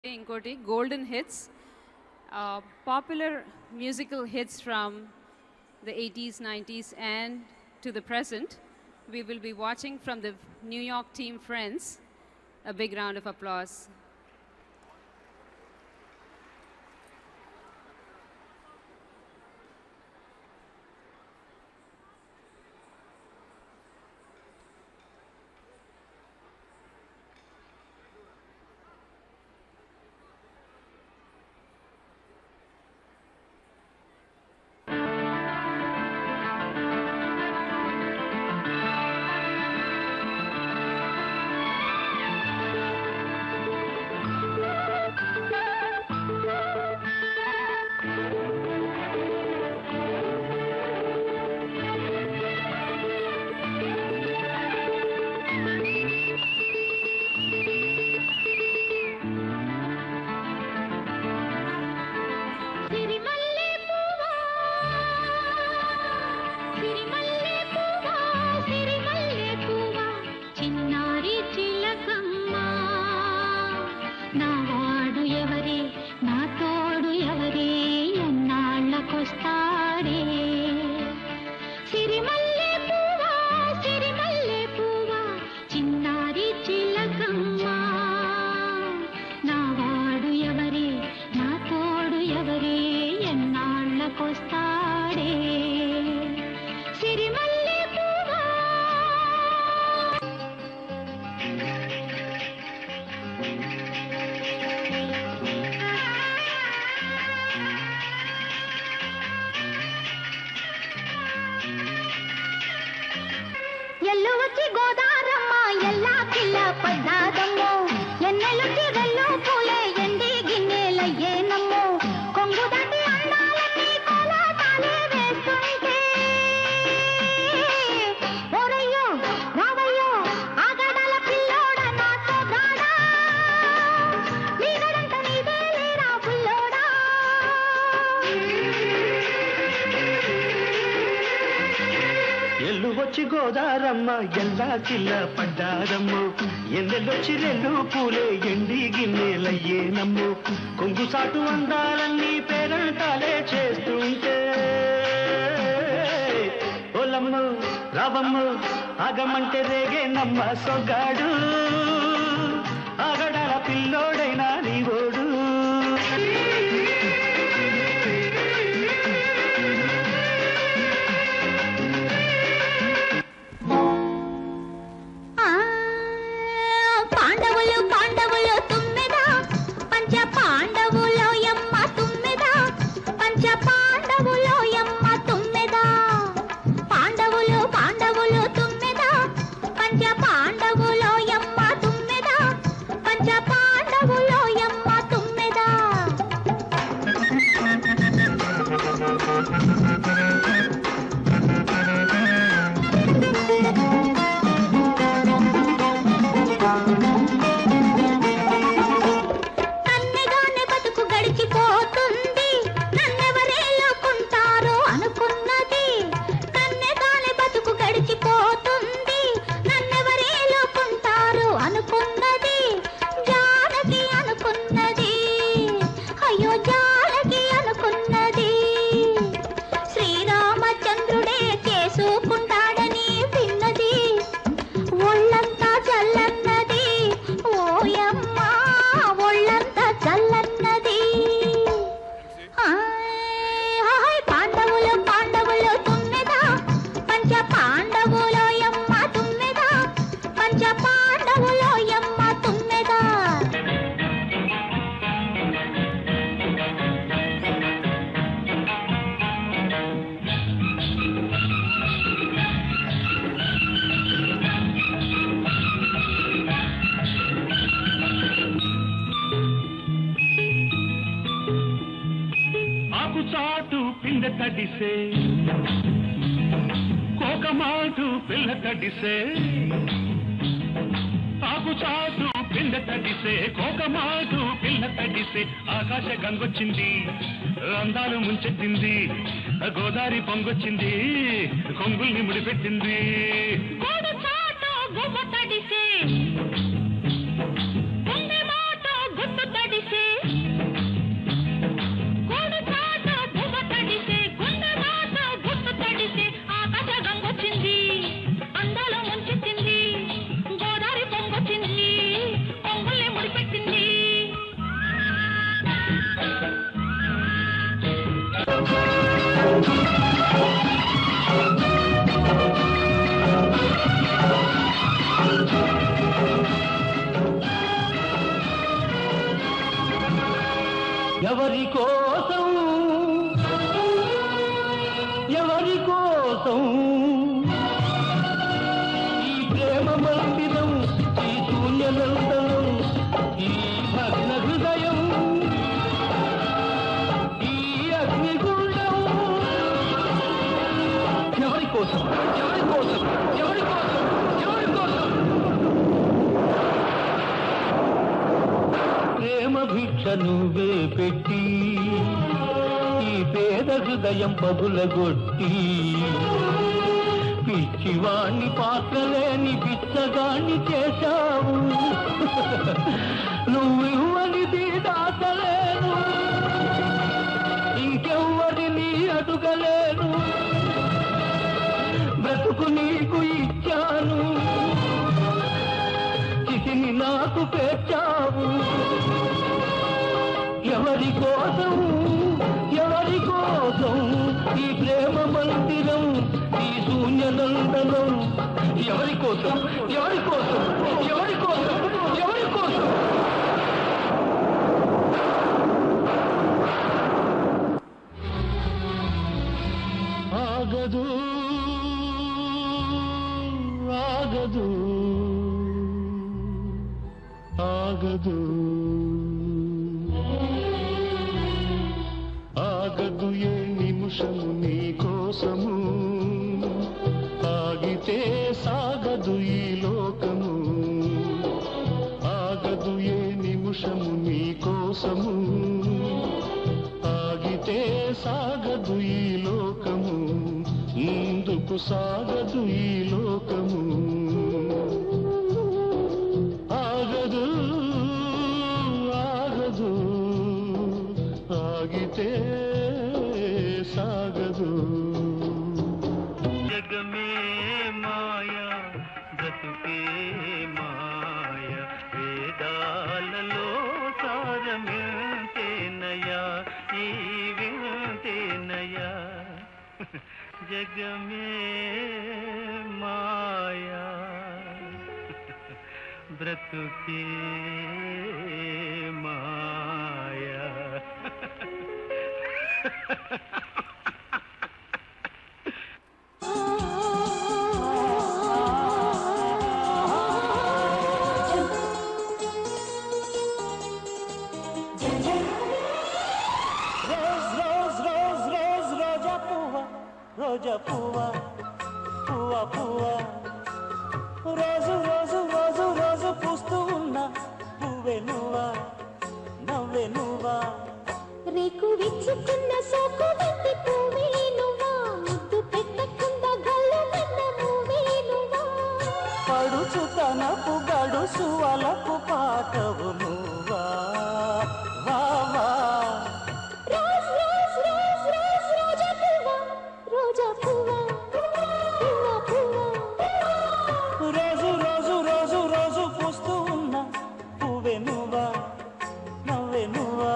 ఇంకోటి golden hits popular musical hits from the 80s, 90s, and to the present. We will be watching from the New York team Friends. A big round of applause. సిరిమల్లె పువ్వా సిరిమల్లె పువ్వా సిరిమల్లె పువ్వా చిన్నారి చిలకమ్మ నా వాడు ఎవరే నా తోడు ఎవరే ఎన్నాళ్ళకొస్తాడే సిరిమల్లె పువ్వా సిరిమల్లె పువ్వా చిన్నారి చిలకమ్మ నా వాడు ఎవరే నా తోడు ఎవరే ఎన్నాళ్ళకొస్తాడే సిరిమల్లె పువ్వా ఎల్లు వచ్చి గోదారమ్మ ఎల్లా కిల్ల పడ్డాదమ్మో ఎన్నెలుచి వెల్లు పూలే ఎండి గిన్నెలయ్యేనమ్మో కొంగు దాటి అందాలన్నీ కోలాటాలే వేస్తుంటే ఓరయ్యో రావయ్యో ఆగడాల పిల్లోడ నాతో గాడా నీగడంత నీదే లేరా పుల్లోడా ఎల్లు వచ్చి గోదారమ్మ ఎల్లా కిల్ల పడ్డారమ్ము ఎన్నెల్లొచ్చి రెల్లు పూలే ఎండి గిన్నెలయ్యేనమ్ము కొంగు సాటు అందాలన్నీ పేరంటాలే చేస్తుంటే ఓలమ్ము రావమ్ము ఆగమంటే రేగే నమ్మ సొగ్గాడు ఆగడాల పిల్లోడైనా నీ ఓడు ఆ పాండవులు పాండవులు తుమ్మెదా పంచ పాండవులో యమ్మ తుమ్మెదా పంచ పాండవులో యమ్మ తుమ్మెదా పాండవులు పాండవులు తుమ్మెదా పంచ పాండవులో యమ్మ తుమ్మెదా పంచ పాండవులో యమ్మ తుమ్మెదా కన్నెగానే బతుకు గడిచిపోతుంది నన్నెవరేలుకుంటారో అనుకున్నది కన్నెగానే బతుకు గడిచిపోతుంది నన్నెవరేలుకుంటారో అనుకున్నది జానకి అనుకున్నది అయ్యో జానకి అనుకున్నది శ్రీరామచంద్రుడే చేసుకుంటాడని విన్నది ఒళ్ళంతా చల్లన్నది ఓయమ్మ ఒళ్ళంతా చల్లన్నది హాయ్, హాయ్, పాండవులు పాండవులు తుమ్మెదా పంచ పాండవులో యమ్మ తుమ్మెదా పంచ పాండవులో యమ్మ తుమ్మెదా ఆకు చాటు పిండ తడిసే కోకమాటు పిల్ల తడిసే ఆకు చాటు పిండ తడిసే కోకమాటు పిల్ల తడిసే ఆకాశ గంగొచ్చింది అందాలు ముంచెత్తింది గోదారి పొంగొచ్చింది కొంగుల్ని ముడిపెట్టింది గోడు చాటు గువ్వ తడిసే గుండె మాట గుట్టు తడిసే ఎవరి కోసం ఎవరి కోసం ఈ ప్రేమ మందిరం ఈ శూన్యనందనం ఈ భగ్న హృదయం ఈ అగ్నిగుండం ఎవరి కోసం ఎవరి కోసం ఎవరి కోసం ఎవరి కోసం ప్రేమ భిక్ష నువ్వే పెట్టి ఈ పేద హృదయం పగులగొట్టి పిచ్చివాణ్ణి పాత్రలేని పిచ్చగాణ్ణి చేశావు నువ్వు ఇవ్వనిది దాచలేను ఇంకెవ్వరిని అడుగలేను బ్రతుకు నీకు ఇచ్చాను చితిని నాకు పేర్చావు ఎవరి కోసం ఎవరి కోసం ఈ ప్రేమ మందిరం ఈ శూన్యనందనం ఎవరి కోసం ఎవరి కోసం ఎవరి కోసం ఎవరి కోసం ఆగదు ఆగదు ఆగదు ఆగదు ఏ నిమిషము నీ కోసము ఆగితే సాగదు ఈ లోకము ఆగదు ఏ నిమిషము నీ కోసము ఆగితే సాగదు ఈ లోకము ముందుకు సాగదు ఈ లోకము ఆగదు ఆగదు ఆగితే సాగదు జగమే మాయా బ్రతుకే మాయ వేదాలలో సారమింతేనయా ఈ వింతేనయా జగమే మాయా బ్రతుకే మాయా రోజ్ రోజ్ రోజ్ రోజ్ రోజా పువ్వ రోజా పువ్వ పువ్వ పువ్వ రోజు రోజు రోజు రోజు పూస్తూ ఉన్న పువ్వే నువ్వా నవ్వే నువ్వా రేకు విచ్చుకున్న సోకు వెంటి పువ్వే నువ్వా ముద్దు పెట్టకుండా గల్లు పెద్ద పువ్వే నువ్వా పడుచు తనపు గడుసు అలకు పాటవు నువ్వా వా వా రోజ్ రోజ్ రోజ్ రోజ్ రోజా పువ్వా రోజా పువ్వా పువ్వా పువ్వా రోజు రోజు రోజు రోజు పూస్తూ ఉన్న పువ్వే నువ్వా నవ్వే నువ్వా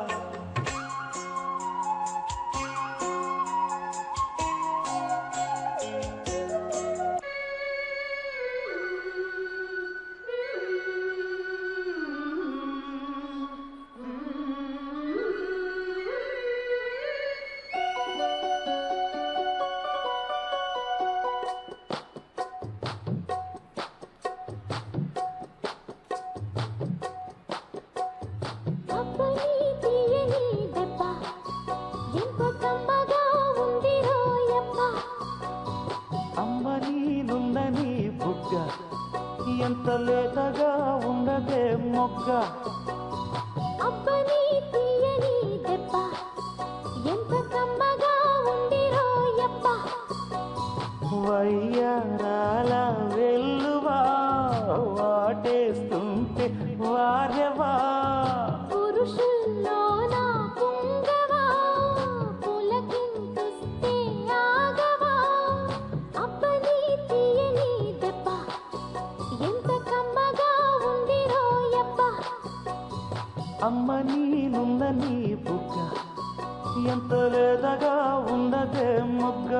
అప్పని తీయని దెబ్బ ఎంత కమ్మగా ఉంది రోయప్ప అమ్మ నీనుందని బుగ్గ ఎంత లేతగా ఉండదే మొగ్గ అప్పని తీయని దెబ్బ ఎంత కమ్మగా ఉంది రోయప్ప వయ్యారాల వెల్లువా వాటేస్తుంటే వారెవా పురుషుల్లోన పుంగవా పులకింతుస్తే ఆగవా అప్పని తీయని దెబ్బ ఎంత కమ్మగా ఉంది రోయప్ప అమ్మ నీనుందని బుగ్గ ఎంత లేతగా ఉండదే మొగ్గ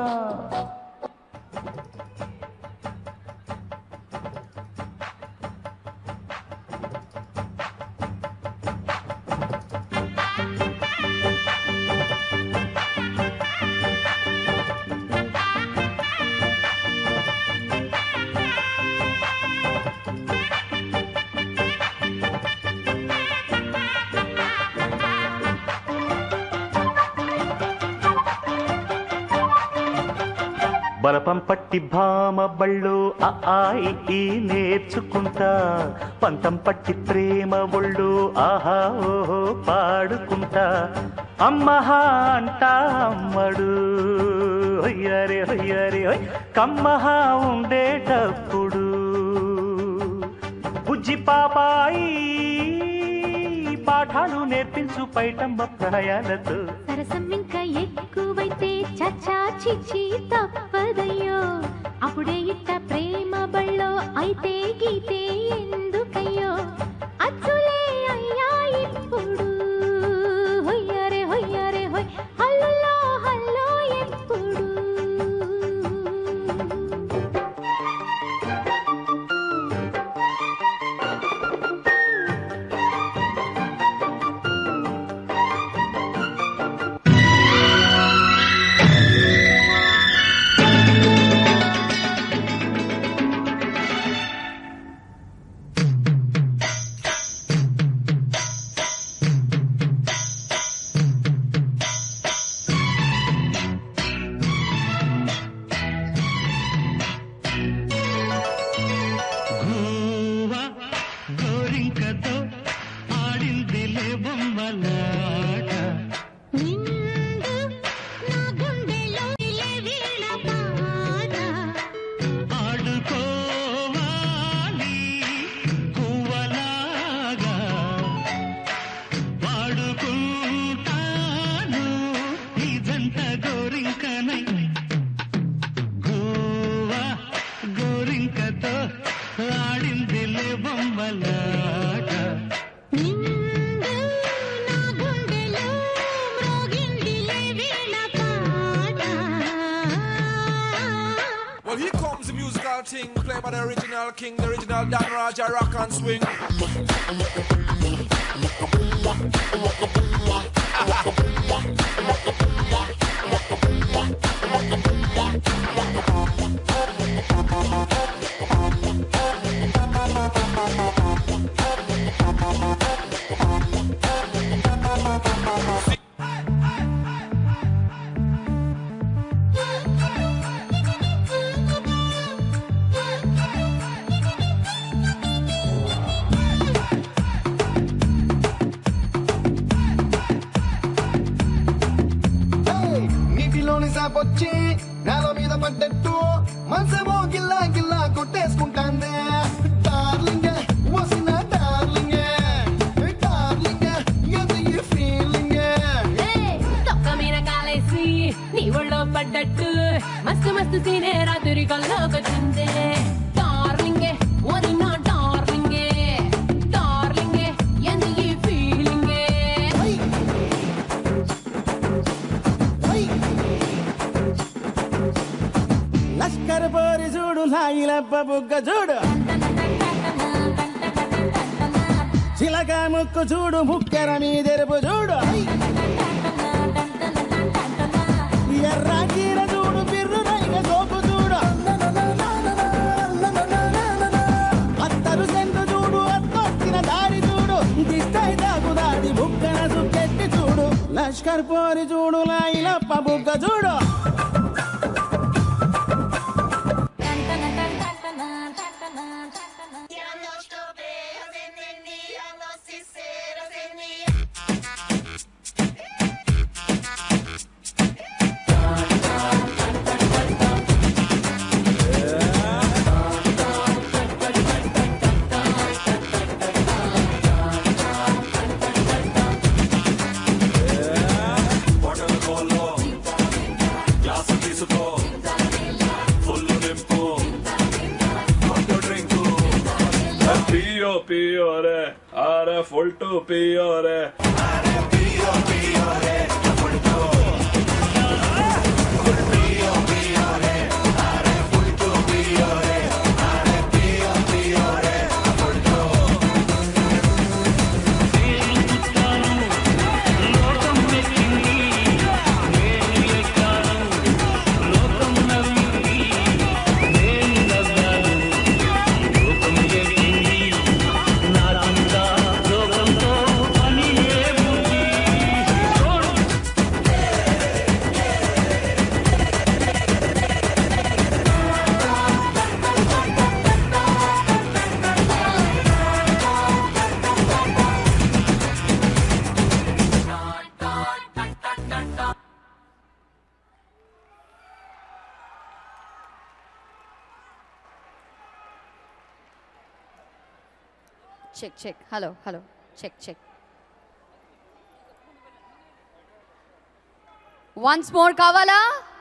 బలపం పట్టి భామ బళ్ళు ఆ ఆ, ఈ, ఈ నేర్చుకుంటా పంతం పట్టి ప్రేమ ఒళ్ళు ఆహా ఓహో పాడుకుంటా అమ్మహా అంటా అమ్మడు హొయ్యరే హొయ్యరే హొయ్ కమ్మహా ఉండేటప్పుడు బుజ్జి పాపాయి పాఠాలు నేర్పించు పైటమ్మ ప్రాయాలతో సరసం ఇంకా ఎక్కువైతే చచ్చా చిచ్చి తప్పదయ్యో అప్పుడే ఇట్ట ప్రేమ బళ్ళో అయితే గీతే ఎందుకయ్యో అచ్చులే అయ్యా ఇప్పుడు హొయ్యరే హొయ్యరే హొయ్ హల్లులో హల్లో ఎప్పుడు గోవా గోరింకతో ఆడిందిలే బొమ్మలాట నిండు నా గుండెలో వీణ పాట ఆడుకోవాలి కువ్వలాగా వాడుకుంటాను ఈ జంట గోరింకనై గోవా గోరింకతో ఆడిందిలే బొమ్మలాట నిండు నా గుండెలో మ్రోగిందిలే వీణ పాట Well, here comes the musical thing played by the original king, the original Dan Raja rock and swing. ఏయ్! నీటిలోని సాపొచ్చి నేల మీద పడ్డట్టు మనసేమో గిల్లా గిల్లా కొట్టేసుకుంటాందే డార్లింగ్ వసిన డార్లింగ్ డార్లింగ్ ఎంత ఈ ఫీలింగ్ తొక్క మీద కాలేసి నీ ఒళ్ళో పడ్డట్టు మస్తు మస్తు సీనే రాత్రి కల్లోకొచ్చింది డార్లింగే ఓరి నా డార్లింగే డార్లింగే ఎందు ఈ ఫీలింగే లష్కర్ పోరి చూడు లాయిలబ్బ బుగ్గ చూడు చిలక ముక్కు చూడు ముక్కెర మీదెరుపు చూడు ఎర్ర చీర చూడు బిర్రు రైగ సోపు చూడు అత్తరు సెంటు చూడు అత్తొచ్చిన దారి చూడు దిష్టై దాగు దాడి బుగ్గన సుక్కెట్టి చూడు లష్కర్ పోరి చూడు లాయిలప్ప బుగ్గ చూడు పియో పియో రే అరే ఫుల్ టు పియో రే నా check check hello hello check check once more కావాలా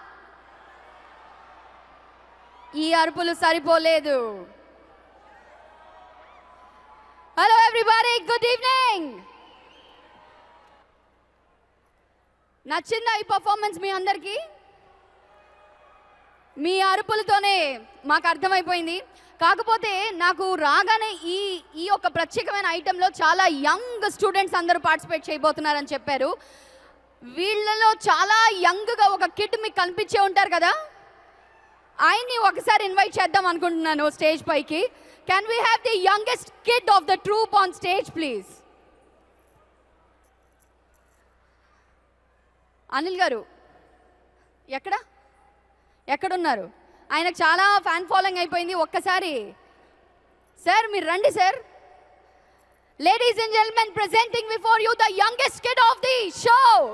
ఈ అరుపులు సరిపోలేదు హలో ఎవ్రీబడి గుడ్ ఈవినింగ్ నచ్చిందా ఈ పర్ఫార్మెన్స్ మీ అందరికీ మీ అరుపులతోనే మాకు అర్థమైపోయింది కాకపోతే నాకు రాగానే ఈ ఈ యొక్క ప్రత్యేకమైన ఐటెంలో చాలా యంగ్ స్టూడెంట్స్ అందరూ పార్టిసిపేట్ చేయబోతున్నారని చెప్పారు వీళ్ళలో చాలా యంగ్గా ఒక కిడ్ మీకు కనిపించే ఉంటారు కదా ఆయన్ని ఒకసారి ఇన్వైట్ చేద్దాం అనుకుంటున్నాను స్టేజ్ పైకి can we have the youngest kid of the troupe on stage please Anil garu ఎక్కడ ఎక్కడున్నారు ఆయనకు చాలా ఫ్యాన్ ఫాలోయింగ్ అయిపోయింది ఒక్కసారి సార్ మీరు రండి sir ladies and gentlemen presenting before you the youngest kid of the show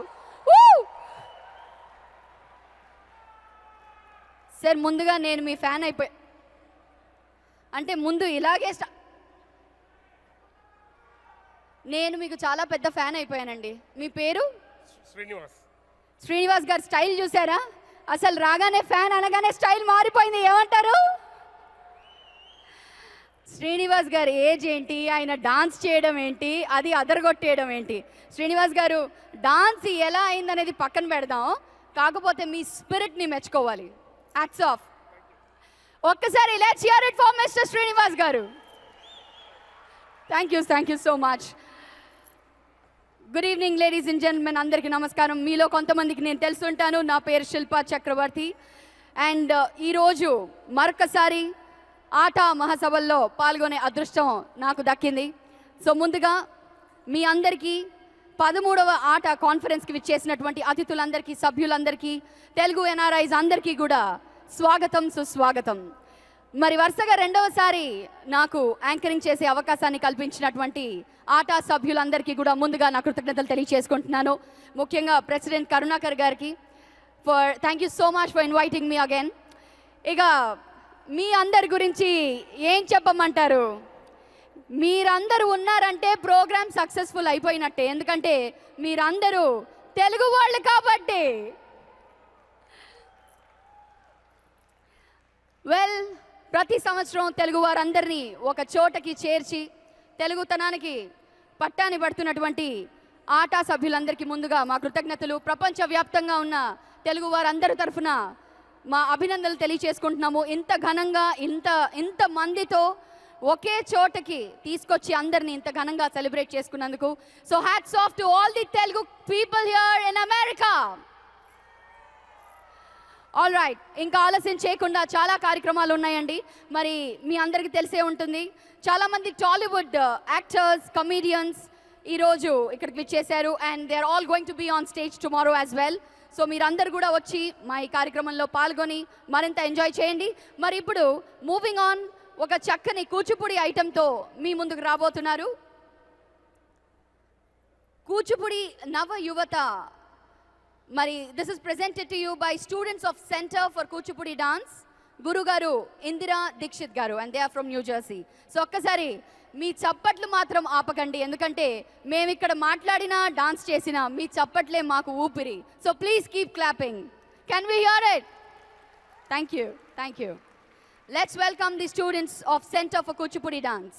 sir ముందుగా నేను మీ ఫ్యాన్ అయిపోయా అంటే ముందు ఇలాగే స్టా నేను మీకు చాలా పెద్ద ఫ్యాన్ అయిపోయానండి మీ పేరు శ్రీనివాస్ శ్రీనివాస్ గారు స్టైల్ చూసారా అసలు రాగానే ఫ్యాన్ అనగానే స్టైల్ మారిపోయింది ఏమంటారు శ్రీనివాస్ గారు ఏజ్ ఏంటి ఆయన డాన్స్ చేయడం ఏంటి అది అదరగొట్టేయడం ఏంటి శ్రీనివాస్ గారు డాన్స్ ఎలా అయిందనేది పక్కన పెడదాం కాకపోతే మీ స్పిరిట్ని మెచ్చుకోవాలి యాక్ట్స్ ఆఫ్ ఒక్కసారి let's hear it for mister Srinivas garu thank you thank you so much good evening ladies and gentlemen అందరికీ నమస్కారం మీలో కొంతమందికి నేను తెలుసుంటాను నా పేరు శిల్పా చక్రవర్తి అండ్ ఈరోజు మరొకసారి ఆట మహాసభల్లో పాల్గొనే అదృష్టం నాకు దక్కింది సో ముందుగా మీ అందరికీ పదమూడవ ఆట కాన్ఫరెన్స్కి విచ్చేసినటువంటి అతిథులందరికీ సభ్యులందరికీ తెలుగు ఎన్ఆర్ఐస్ అందరికీ కూడా స్వాగతం సుస్వాగతం మరి వరుసగా రెండవసారి నాకు యాంకరింగ్ చేసే అవకాశాన్ని కల్పించినటువంటి ఆటా సభ్యులందరికీ కూడా ముందుగా నా కృతజ్ఞతలు తెలియజేసుకుంటున్నాను ముఖ్యంగా ప్రెసిడెంట్ కరుణాకర్ గారికి for thank you so much for inviting మీ అగైన్ ఇక మీ అందరి గురించి ఏం చెప్పమంటారు మీరందరూ ఉన్నారంటే ప్రోగ్రామ్ సక్సెస్ఫుల్ అయిపోయినట్టే ఎందుకంటే మీరందరూ తెలుగు వాళ్ళు కాబట్టి వెల్ ప్రతి సంవత్సరం తెలుగు వారందరినీ ఒక చోటకి చేర్చి తెలుగుతనానికి పట్టాని పడుతున్నటువంటి ఆటా సభ్యులందరికీ ముందుగా మా కృతజ్ఞతలు ప్రపంచవ్యాప్తంగా ఉన్న తెలుగు వారందరి తరఫున మా అభినందనలు తెలియచేసుకుంటున్నాము ఇంత ఘనంగా ఇంత ఇంత మందితో ఒకే చోటకి తీసుకొచ్చి అందరిని ఇంత ఘనంగా సెలబ్రేట్ చేసుకున్నందుకు so hats off to all the Telugu people here in America all right ఇంకా ఆలస్యం చేయకుండా చాలా కార్యక్రమాలు ఉన్నాయండి మరి మీ అందరికీ తెలిసే ఉంటుంది చాలామంది టాలీవుడ్ యాక్టర్స్ కమీడియన్స్ ఈరోజు ఇక్కడికి విచ్చేశారు and they are all going to be on stage tomorrow as well so మీరందరూ కూడా వచ్చి మా ఈ కార్యక్రమంలో పాల్గొని మరింత ఎంజాయ్ చేయండి మరి ఇప్పుడు మూవింగ్ ఆన్ ఒక చక్కని కూచిపూడి ఐటెంతో మీ ముందుకు రాబోతున్నారు కూచిపూడి నవ యువత మరి this is presented to you by students of centre for Kuchipudi dance గురుగారు Indira Dikshit garu and they are from New Jersey so ఒక్కసారి మీ చప్పట్లు మాత్రం ఆపకండి ఎందుకంటే మేము ఇక్కడ మాట్లాడినా డాన్స్ చేసినా మీ చప్పట్లే మాకు ఊపిరి so please keep clapping can we hear it thank you thank you let's welcome the students of centre for Kuchipudi dance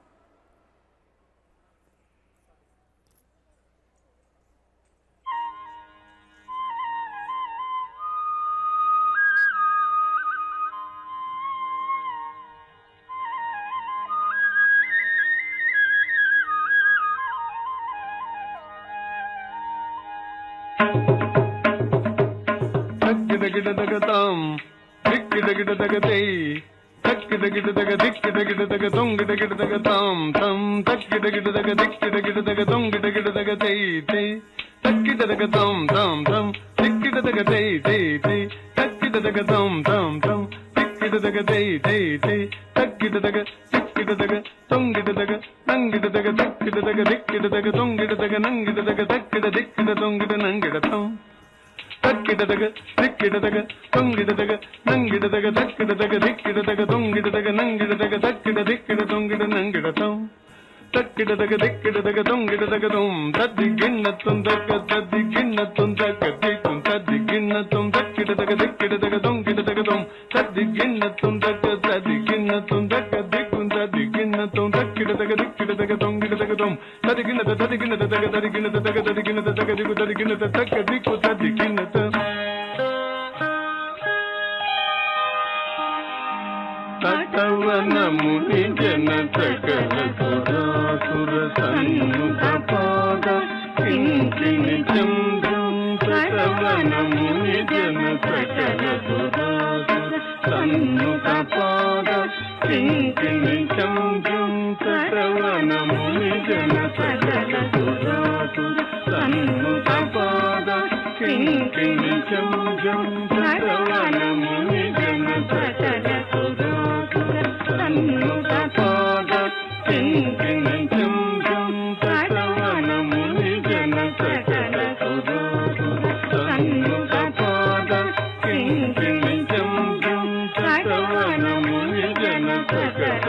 తగ్గిదగిడదగతాం దిక్కిదగిడదగతై తక్కిదగిడదగ దిక్కిదగిడదగ తొంగిడగిడదగతాం తం తక్కిదగిడదగ దిక్కిదగిడదగ తొంగిడగిడదగతై తై తక్కిదదగతాం తం తం దిక్కిదదగతై తై తై తక్కిదదగతాం తం తం దిక్కిదదగతై తై తై తక్కిదదగ దిక్కిదదగ తొంగిడదగ నంగిడదగ తక్కిదదగ దిక్కిదదగ తొంగిడదగ నంగిడదగ తక్కిడ దిక్కిద తొంగిడ నంగిడతాం తక్కిడదగ దిక్కిడదగ తొంగిడదగ నంగిడదగ తక్కిడదగ దిక్కిడదగ తొంగిడదగ నంగిడదగ తక్కిడ దిక్కిడ తొంగిడ నంగిడతాం తక్కిడ దగ దిక్కిడ దగ దొంగిడ దగ దొం తద్ది గిన్న తొందక తద్ది గిన్న తొందక దిక్కుం తద్ది గిన్న తొందక్కిడ దగ దిక్కిడ దగ దొంగిడ దగ దొం తద్ది గిన్న తొందక తద్ది గిన్న తొందక దిక్కుం తద్ది గిన్న తొందక్కిడ దగ దిక్కిడ దగ దొంగిడ దగ దొం తది గిన్న తది గిన్న దగ తది గిన్న దగ తది గిన్న దగ దిక్కు తది గిన్న తక్క దిక్కు తద్ది గిన్న తటవనముని జన సకల సురాసుర సన్ముఖ పాద కింకిణి చంద్రం తటవనముని జన సకల సురాసుర సన్ముఖ పాద కింకిణి చంద్రం తటవనముని జన సకల సురాసుర సన్ముఖ పాద కింకిణి చంద్రం తటవనముని జన సకల సన్ముఖ పాద కింకిణి చంద్రం తటవనముని జన సకల సన్ముఖ పాద కింకిణి చంద్రం తటవనముని జన సకల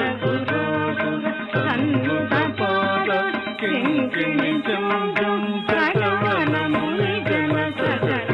సన్ముఖ పాద కింకిణి చంద్రం తటవనముని జన సకల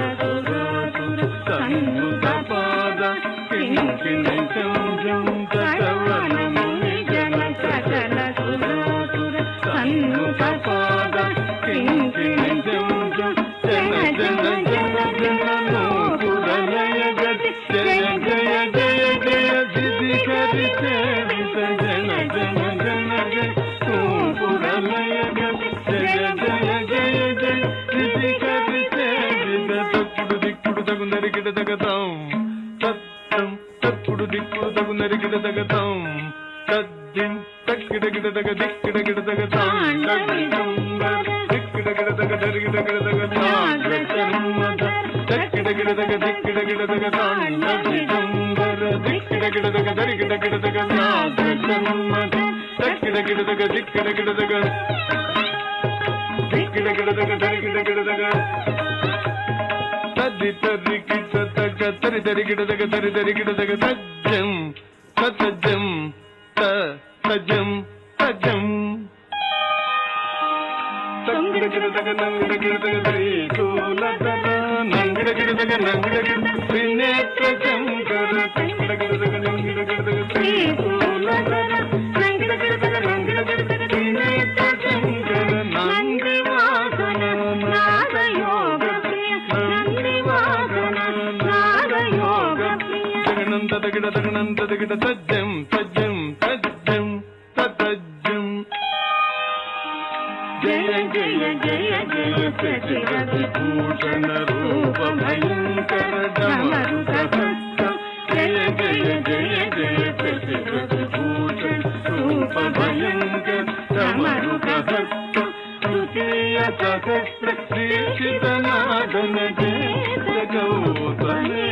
సన్ముఖ పాద కింకిణి చంద్రం తటవనముని జన సకల సన్ముఖ పాద కింకిణి చంద్రం జన జన జన జన నోపురలయ గతి జయ జయ జయ జయ దిది కరి సేవిత జన జన జన జయ నోపురలయ గతి జయ జయ జయ జయ దిది కరి సేవిత తప్పుడు దిక్కుడు తగుందరికిడ తగతాం తత్తం తప్పుడు దిక్కుడు తగుందరికిడ తగతాం తద్దిం తక్కిడ గిడ తగ దిక్కిడ గిడ తగతాం దిక్కిడ గిడ తగ దరిగిడ గిడ తగతాం తక్కిడ గిడ తగ దిక్కిడ గిడ తగతాం దిక్కిడ గిడ తగ దరిగిడ గిడ తగతాం తక్కిడ గిడ తగ దిక్కిడ గిడ తగ దిక్కిడ గిడ తగ దరిగిడ గిడ తగ తద్ది తరి కిట తగ తరి తరి గిడ తగ తరి తరి గిడ తగ తజ్జం తజ్జం త తజ్జం తజ్జం తంగిడ గిడ తగ నంగిడ గిడ తగ తరి తూలతల నంగిడ గిడ తగ నంగిడ గిడ త్రినేత్ర శంకర తంగిడ గిడ తగ నంగిడ గిడ తగ త్రి తూలతల నంగిడ గిడ తగ నంగిడ గిడ తగ త్రినేత్ర శంకర నంది వాసన నాదయోగ ప్రియ నంది వాసన నాదయోగ ప్రియ తగనంత తగిడ తగనంత తగిడ తజ్జం తజ్జం తజ్జం తజ్జం జయ జయ జయ జయ శశి విభూషణ రూప భయంకర డమరుక భక్త జయ జయ జయ జయ శశి విభూషణ రూప భయంకర డమరుక భక్త తృతీయ సహస్ర దీక్షిత నాదన దేశ గౌతమే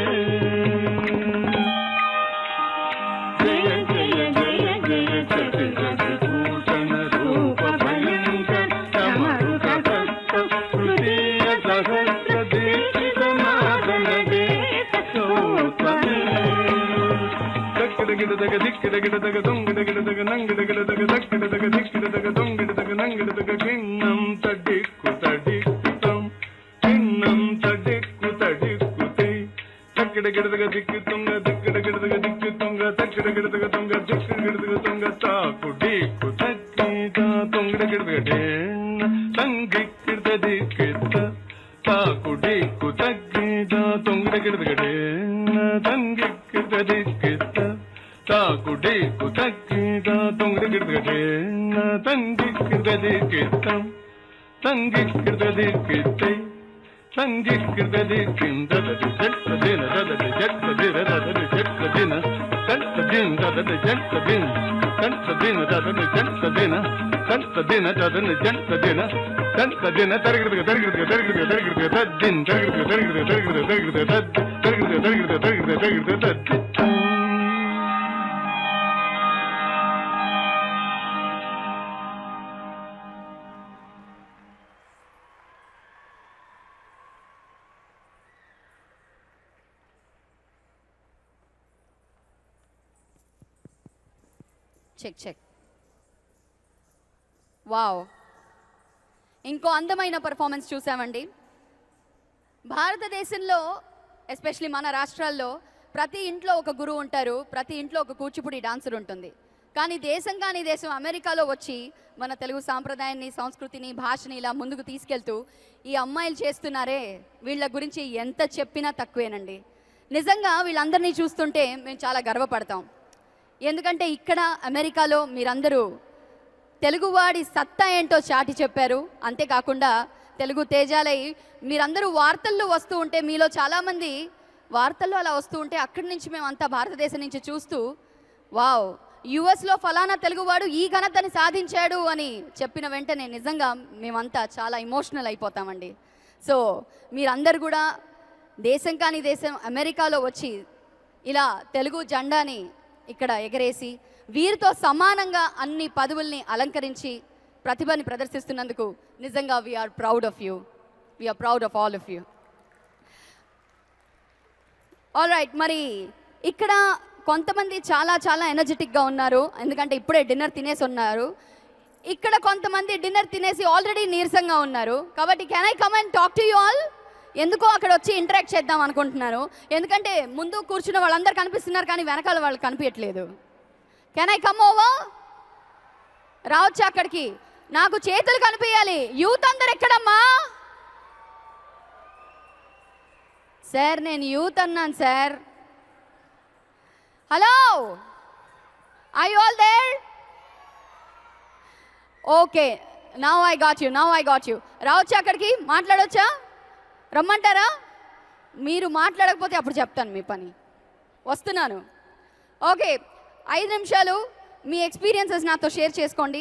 జయ జయ జయ జయ శశి విభూషణ రూప భయంకర డమరుక భక్త తృతీయ సహస్ర దీక్షిత నాదన దేశ గౌతమే దక్కిడ గిడ దగ దిక్కిడ గిడ దగ దొంగిడ గిడ దగ నంగిడ గిడ దగ దక్కిడ దగ దిక్కిడ దగ దొంగిడ దగ నంగిడ దగ కిన్నం తడిక్కు తడిక్కుతం కిన్నం తడిక్కు తడిక్కుతే తక్కిడ గిడ దగ దిక్కు తుంగ దిక్కిడ గిడ దగ దిక్కు తుంగ తక్కిడ గిడ దగ తుంగ దిక్కిడ గిడ దగ తుంగ తాకు డీక్కు తక్కిట తొంగిడ గిడ దగ డేన్న ತಂಗಿಕ್ಕಿಡ್ದ ದಿಕ್ಕಿದ್ದ ತಾಕು ಡಿಕ್ಕು ತಗ್ಗಿದ ತೊಂಗಿಡ ಗಿಡದ ಗಡೇನ ತಂಗಿಕ್ಕಿಡ್ದ ದಿಕ್ಕಿದ್ದ ತಾಕು ಡಿಕ್ಕು ತಗ್ಗಿದ ತೊಂಗಿಡ ಗಿಡದ ಗಡೇನ ತಂಗಿಕ್ಕಿಡ್ದ ದಿಕ್ಕಿದ್ದ ತಂಗಿಕ್ಕಿಡ್ದ ದಿಕ್ಕಿತ್ತೈ ತಂಗಿಕ್ಕಿಡ್ದ ದಿಕ್ಕಿಂದ ಜಟ್ಟ ದಿನ ದದದ ಜಟ್ಟ ದಿನ ದದದ ಜಟ್ಟ ದಿನ ಕಂಟ ದಿನ ದದದ ಜಟ್ಟ ದಿನ ಕಂಟ ದಿನ ದದದ ಜಟ್ಟ ದಿನ ಕಂಟ ದಿನ ದದದ ಜಟ್ಟ ದಿನ ಕಂಟ ದಿನ ತರಗಿಡ್ದ ತರಗಿಡ್ದ ತರಗಿಡ್ದ ತರಗಿಡ್ದ ತದ್ದಿನ ತರಗಿಡ್ದ ತರಗಿಡ್ದ ತರಗಿಡ್ದ ತರಗಿಡ್ದ ತದ್ ತರಗಿಡ್ದ ತರಗಿಡ್ದ ತರಗಿಡ್ದ ತರಗಿಡ್ದ ತದ್ చెక్ చెక్ వావ్ ఇంకో అందమైన పర్ఫార్మెన్స్ చూసామండి భారతదేశంలో ఎస్పెషలీ మన రాష్ట్రాల్లో ప్రతి ఇంట్లో ఒక గురువు ఉంటారు ప్రతి ఇంట్లో ఒక కూచిపూడి డాన్సర్ ఉంటుంది కానీ దేశం కాని దేశం అమెరికాలో వచ్చి మన తెలుగు సాంప్రదాయాన్ని సంస్కృతిని భాషని ఇలా ముందుకు తీసుకెళ్తూ ఈ అమ్మాయిలు చేస్తున్నారే వీళ్ళ గురించి ఎంత చెప్పినా తక్కువేనండి నిజంగా వీళ్ళందరినీ చూస్తుంటే మేము చాలా గర్వపడతాం ఎందుకంటే ఇక్కడ అమెరికాలో మీరందరూ తెలుగువాడి సత్తా ఏంటో చాటి చెప్పారు అంతేకాకుండా తెలుగు తేజాలై మీరందరూ వార్తల్లో వస్తూ ఉంటే మీలో చాలామంది వార్తల్లో అలా వస్తూ ఉంటే అక్కడి నుంచి మేమంతా భారతదేశం నుంచి చూస్తూ వావ్ యుఎస్లో ఫలానా తెలుగువాడు ఈ ఘనతని సాధించాడు అని చెప్పిన వెంటనే నిజంగా మేమంతా చాలా ఇమోషనల్ అయిపోతామండి సో మీరందరూ కూడా దేశం కాని దేశం అమెరికాలో వచ్చి ఇలా తెలుగు జెండాని ఇక్కడ ఎగరేసి వీరితో సమానంగా అన్ని పదవుల్ని అలంకరించి ప్రతిభని ప్రదర్శిస్తున్నందుకు నిజంగా we are proud of you we are proud of all of you all right మరి ఇక్కడ కొంతమంది చాలా చాలా ఎనర్జెటిక్గా ఉన్నారు ఎందుకంటే ఇప్పుడే డిన్నర్ తినేసి ఉన్నారు ఇక్కడ కొంతమంది డిన్నర్ తినేసి ఆల్రెడీ నీరసంగా ఉన్నారు కాబట్టి can I come and talk to you all ఎందుకో అక్కడ వచ్చి ఇంటరాక్ట్ చేద్దాం అనుకుంటున్నాను ఎందుకంటే ముందు కూర్చున్న వాళ్ళందరూ కనిపిస్తున్నారు కానీ వెనకాల వాళ్ళు కనిపించట్లేదు కెన్ ఐ కమ్ ఓవా రావచ్చా అక్కడికి నాకు చేతులు కనిపించాలి యూత్ అందరు ఎక్కడమ్మా సార్ నేను యూత్ అన్నాను sir hello I all there okay now I got you now I got you రావచ్చా అక్కడికి మాట్లాడొచ్చా రమ్మంటారా మీరు మాట్లాడకపోతే అప్పుడు చెప్తాను మీ పని వస్తున్నాను ఓకే ఐదు నిమిషాలు మీ ఎక్స్పీరియన్సెస్ నాతో షేర్ చేసుకోండి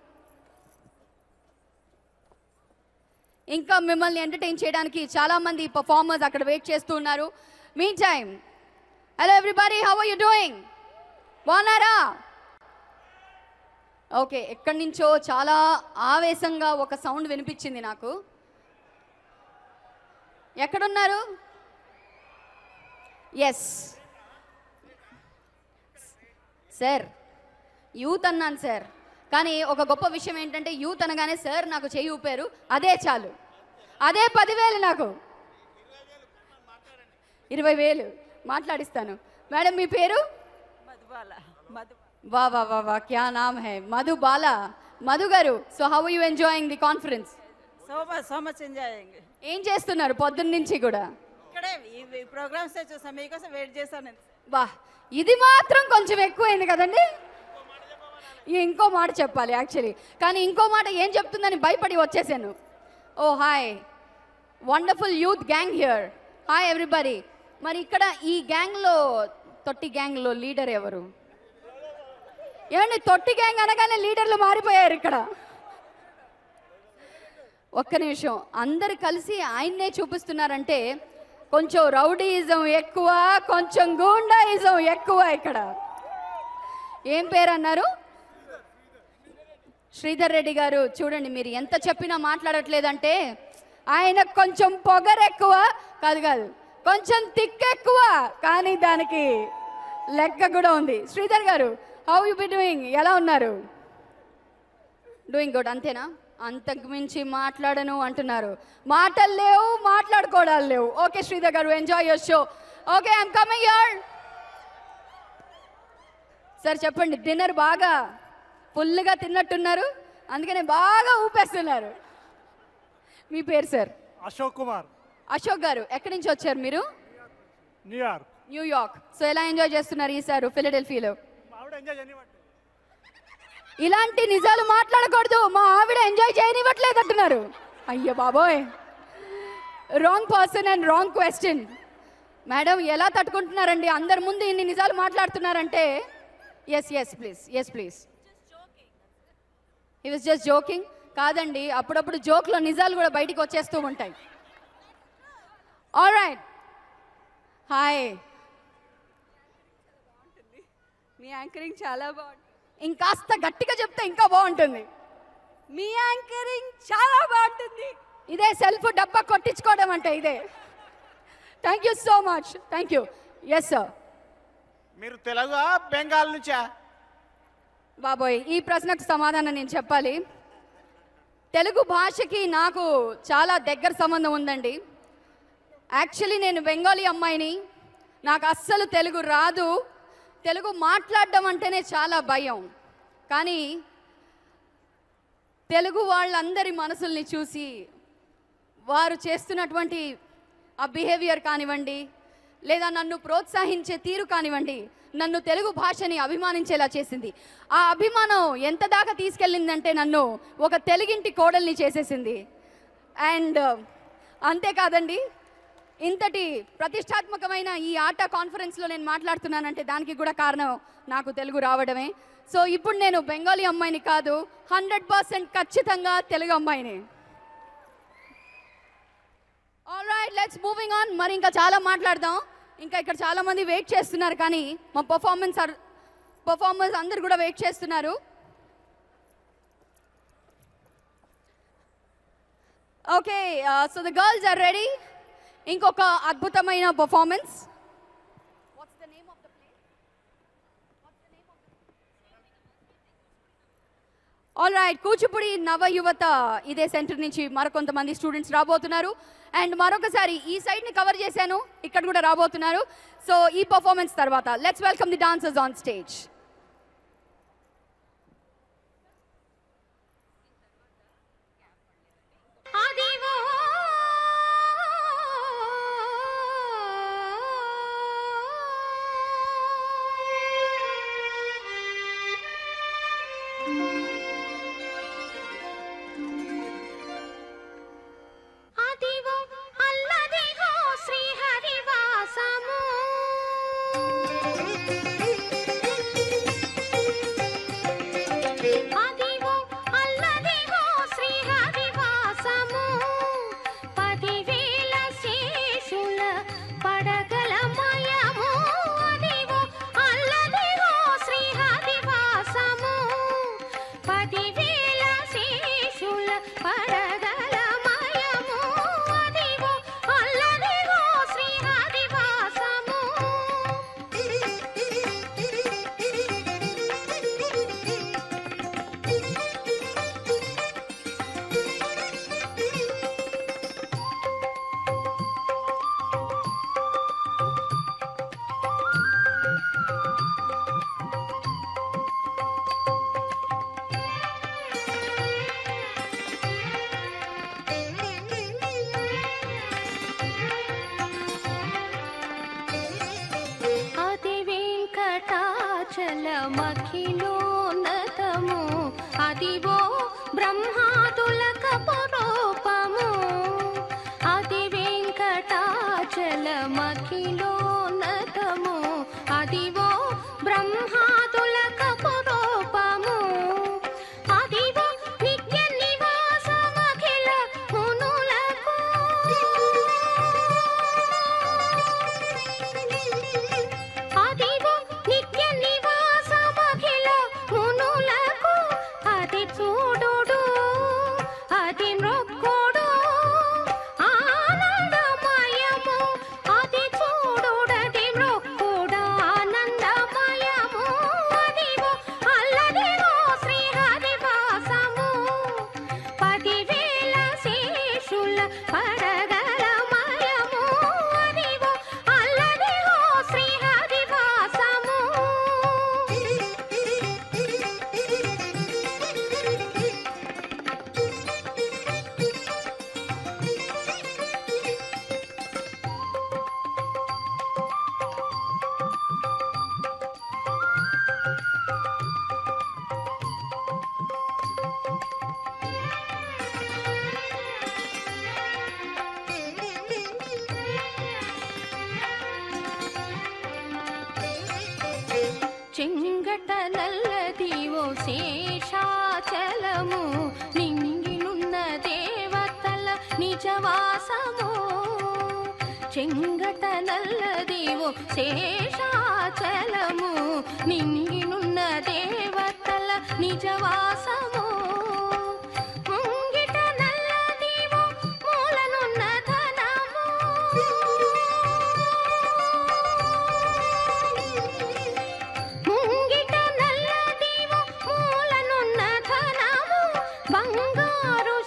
ఇంకా మిమ్మల్ని ఎంటర్టైన్ చేయడానికి చాలామంది పర్ఫార్మర్స్ అక్కడ వెయిట్ చేస్తూ ఉన్నారు మీ time hello everybody how are you doing బాగున్నారా ఓకే ఎక్కడి నుంచో చాలా ఆవేశంగా ఒక సౌండ్ వినిపించింది నాకు ఎక్కడున్నారు ఎస్ సార్ యూత్ అన్నాను సార్ కానీ ఒక గొప్ప విషయం ఏంటంటే యూత్ అనగానే సార్ నాకు చెయ్యి ఊపారు అదే చాలు అదే పదివేలు నాకు ఇరవై వేలు మాట్లాడిస్తాను మేడం మీ పేరు వా వా వా వా క్యా నామ్ హై Madhu Bala Madhu garu so how you enjoying the conference so much so much enjoy ఏం చేస్తున్నారు పొద్దున్న నుంచి కూడా ఇక్కడే ఈ ప్రోగ్రామ్స్ చూసాం మీకోసం వెయిట్ చేశాను బా ఇది మాత్రం కొంచెం ఎక్కువైంది కదండి ఈ ఇంకో మాట చెప్పాలి యాక్చువల్లీ కానీ ఇంకో మాట ఏం చెప్తుందని భయపడి వచ్చేసాను oh hi wonderful youth gang here hi everybody మరి ఇక్కడ ఈ గ్యాంగ్లో తొట్టి గ్యాంగ్లో లీడర్ ఎవరు ఏమండి తొట్టి గ్యాంగ్ అనగానే లీడర్లు మారిపోయారు ఇక్కడ ఒక్క నిమిషం అందరు కలిసి ఆయన్నే చూపిస్తున్నారంటే కొంచెం రౌడీయిజం ఎక్కువ కొంచెం గూండాయిజం ఎక్కువ ఇక్కడ ఏం పేరు అన్నారు శ్రీధర్ రెడ్డి గారు చూడండి మీరు ఎంత చెప్పినా మాట్లాడట్లేదంటే ఆయన కొంచెం పొగరు ఎక్కువ కాదు కాదు కొంచెం తిక్ ఎక్కువ కానీ దానికి లెక్క కూడా ఉంది శ్రీధర్ గారు హౌ యు బి డూయింగ్ ఎలా ఉన్నారు డూయింగ్ గుడ్ అంతేనా అంతకు మించి మాట్లాడను అంటున్నారు మాటలు లేవు మాట్లాడుకోవడాలు లేవు okay Sridhar garu enjoy your show okay I'm coming your sir చెప్పండి డిన్నర్ బాగా ఫుల్గా తిన్నట్టున్నారు అందుకనే బాగా ఊపేస్తున్నారు మీ పేరు సార్ అశోక్ కుమార్ అశోక్ గారు ఎక్కడి నుంచి వచ్చారు మీరు న్యూయార్క్ న్యూయార్క్ సో ఎలా ఎంజాయ్ చేస్తున్నారు ఈసారి ఫిలడెల్ఫియాలో ఆవిడ ఎంజాయ్ చేయనివ్వండి ఇలాంటి నిజాలు మాట్లాడకూడదు మా ఆవిడ ఎంజాయ్ చేయనివ్వట్లేదు అంటున్నారు అయ్యో బాబోయ్ wrong person and wrong question madam ఎలా తట్టుకుంటున్నారండి అందరి ముందు ఇన్ని నిజాలు మాట్లాడుతున్నారంటే yes yes please yes please he was just joking కాదండి అప్పుడప్పుడు జోక్లో నిజాలు కూడా బయటికి వచ్చేస్తూ ఉంటాయి ఆల్ రైట్ హాయ్ మీ యాంకరింగ్ చాలా బాగుంటుంది ఇంకాస్త గట్టిగా చెప్తే ఇంకా బాగుంటుంది మీ యాంకరింగ్ చాలా బాగుంటుంది ఇదే సెల్ఫ్ డబ్బా కొట్టించుకోవడం అంటే ఇదే thank you so much thank you yes sir మీరు తెలుగా బెంగాల్ నుంచా బాబోయ్ ఈ ప్రశ్నకు సమాధానం నేను చెప్పాలి తెలుగు భాషకి నాకు చాలా దగ్గర సంబంధం ఉందండి యాక్చువల్లీ నేను బెంగాలీ అమ్మాయిని నాకు అస్సలు తెలుగు రాదు తెలుగు మాట్లాడడం అంటేనే చాలా భయం కానీ తెలుగు వాళ్ళందరి మనసుల్ని చూసి వారు చేస్తున్నటువంటి ఆ బిహేవియర్ కానివ్వండి లేదా నన్ను ప్రోత్సహించే తీరు కానివ్వండి నన్ను తెలుగు భాషని అభిమానించేలా చేసింది ఆ అభిమానం ఎంత దాకా తీసుకెళ్ళిందంటే నన్ను ఒక తెలుగింటి కోడల్ని చేసేసింది అండ్ అంతేకాదండి ఇంతటి ప్రతిష్టాత్మకమైన ఈ ఆట కాన్ఫరెన్స్లో నేను మాట్లాడుతున్నానంటే దానికి కూడా కారణం నాకు తెలుగు రావడమే సో ఇప్పుడు నేను బెంగాలీ అమ్మాయిని కాదు హండ్రెడ్ పర్సెంట్ ఖచ్చితంగా తెలుగు అమ్మాయిని all right let's moving on మరి ఇంకా చాలా మాట్లాడదాం ఇంకా ఇక్కడ చాలా మంది వెయిట్ చేస్తున్నారు కానీ మా పర్ఫార్మెన్స్ పర్ఫార్మర్స్ అందరు కూడా వెయిట్ చేస్తున్నారు okay so the girls are ready ఇంకొక అద్భుతమైన పర్ఫార్మెన్స్ ఆల్ రైట్ కూచిపూడి నవ యువత ఇదే సెంటర్ నుంచి మరికొంతమంది స్టూడెంట్స్ రాబోతున్నారు అండ్ మరొకసారి ఈ సైడ్ ని కవర్ చేశాను ఇక్కడ కూడా రాబోతున్నారు సో ఈ పర్ఫార్మెన్స్ తర్వాత let's welcome the dancers on stage అదివో అదివో అల్లదిగో శ్రీహరివాసము అదివో అల్లదిగో శ్రీహరివాసము పదివేల శేషుల పడగలమయము అదివో అల్లదిగో శ్రీహరివాసము పదివేల శేషుల పడగలమయము అదివో అల్లదిగో శ్రీహరివాసము అతి వెంకటాచలమఖిలోన్నతము అదివో బ్రహ్మాదులకపురూపము అతి వెంకటాచలమఖిలోన్నతము అదివో బ్రహ్మాదులకపురూపము అదివో నిత్య నివాసమఖిల మునులకు అదివో నిత్య నివాసమఖిల మునులకు అది చూడుడు అది మృక్కుడు ఆనందమయము అది చూడుడది మృక్కుడు ఆనందమయము అదివో అల్లదివో శ్రీహరివాసము పదివేల శేషుల పడగలమయము అదివో అల్లదివో శ్రీహరివాసము చెంగట నల్లదివో శేషాచలము నింగినున్న దేవతల నిజవాసము చెంగట నల్లదివో శేషాచలము నింగినున్న దేవతల నిజవాసము ముంగిట నల్లదివో మూలనున్న ధనము ముంగిట నల్లదివో మూలనున్న ధనము బంగారు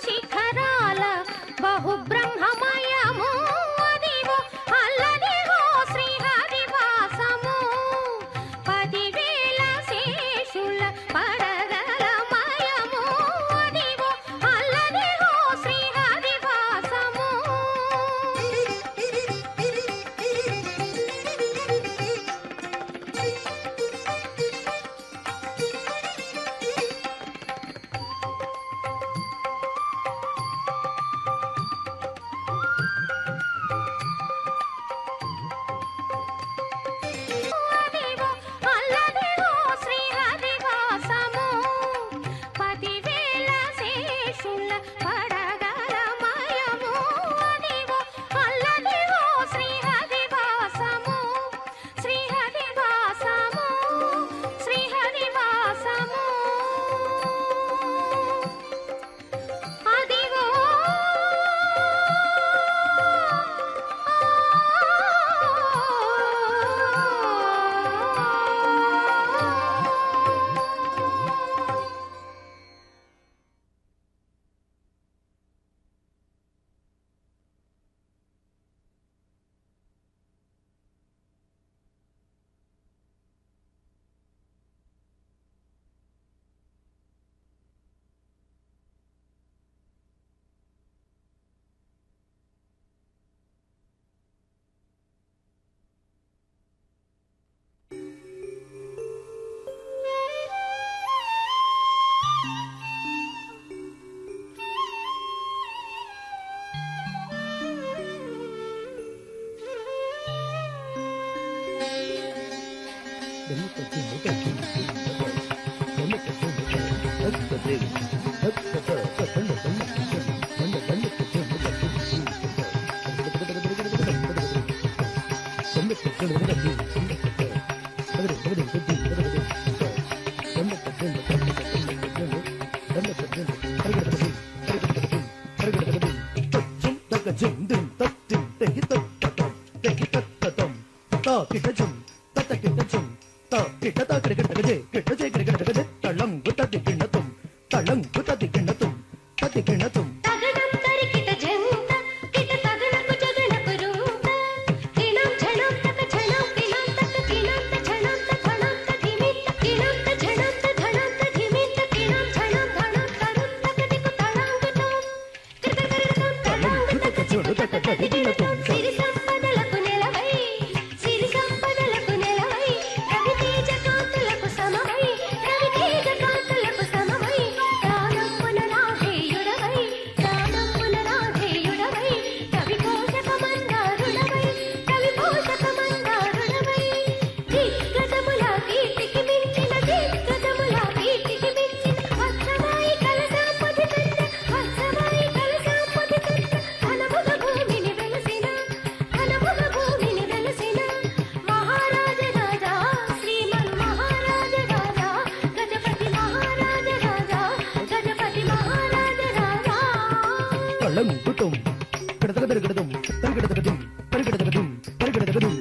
తగడం తరికిట జంత కిట తగనకు జగనకు రూత కిణం ఝణం తక ఝణం కిణం తక కిణంత ఝణంత ధణంత ధిమిత కిణంత ఝణంత ధణంత ధిమిత కిణం ఝణం ధణం తరుం తక దికు తళంగుతం కృతకృతం తళంగుతం సిరి సంపదలకు నెలవై సిరి సంపదలకు నెలవై రవి తేజ కాంతులకు సమమై రవి తేజ కాంతులకు సమమై ప్రాణమున రాధేయుడవై ప్రాణమున రాధేయుడవై కవి పోషక మందారుడవై కవి పోషక మందారుడవై దిగ్గజముల కీర్తికి మించిన దిగ్గజముల కీర్తికి మించిన వత్సవాయి కలసాపతి కన్న వత్సవాయి కలసాపతి కన్న ఘనముగ భూమిని వెలసిన ఘనముగ భూమిని వెలసిన మహారాజ రాజా శ్రీమన్ మహారాజ రాజా గజపతి మహారాజ రాజా గజపతి మహారాజ రాజా తళంకుటం కడతగదరగడదం తరగడతగదం తరగడతగదం తరగడతగదం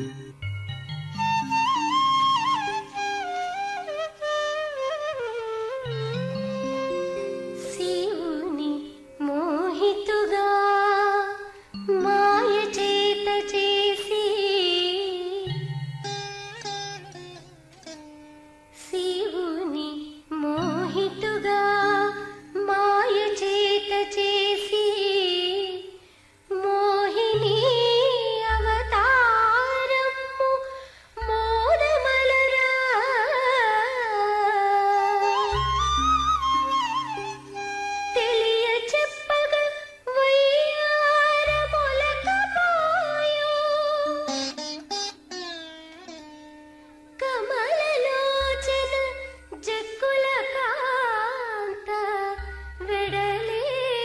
శివుని మోహితుగా మాయ చేత చేసి శివుని మోహితుగా మాయ చేత చేసి మోహిని అవతారము మోదమలరా తెలియ చెప్పగా వయ్యార మొలకపోయో కమలలోచన జక్కుల కాంత వెడలే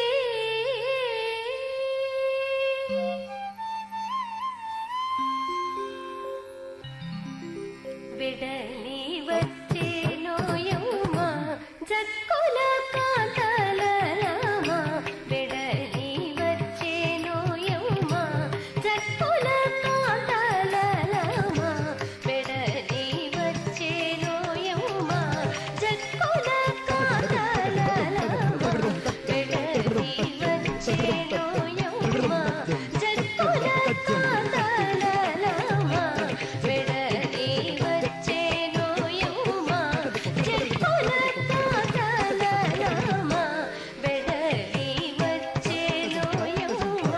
విడలి వచ్చేనోయమ్మ జక్కుల కాంతలరమ విడలి వచ్చేనోయమ్మ జక్కుల కాంతలరమ విడలి వచ్చేనోయమ్మ జక్కుల కాంతలరమ విడలి వచ్చేనోయమ్మ జక్కుల కాంతలరమ విడలి వచ్చేనోయమ్మ జక్కుల కాంతలరమ విడలి వచ్చేనోయమ్మ